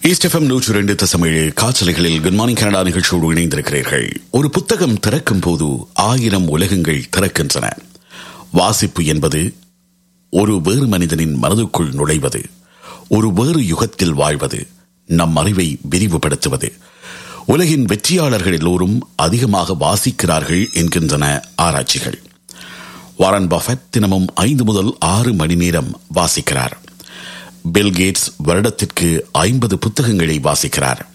ஈஸ்டெஃபம் நூற்று இரண்டு தசமேழு காய்ச்சலைகளில் குட் மார்னிங் கனடா நிகழ்ச்சியோடு இணைந்திருக்கிறீர்கள் ஒரு புத்தகம் திறக்கும் போது ஆயிரம் உலகங்கள் திறக்கின்றன வாசிப்பு என்பது ஒரு வேறு மனிதனின் மனதுக்குள் நுழைவது ஒரு வேறு யுகத்தில் வாழ்வது நம் அறிவை விரிவுபடுத்துவது உலகின் வெற்றியாளர்கள் எல்லோரும் அதிகமாக வாசிக்கிறார்கள் என்கின்றன ஆராய்ச்சிகள் வாரன் பஃபட் தினமும் ஐந்து முதல் ஆறு மணி நேரம் வாசிக்கிறார் பில் கேட்ஸ் வருடத்திற்கு ஐம்பது புத்தகங்களை வாசிக்கிறார்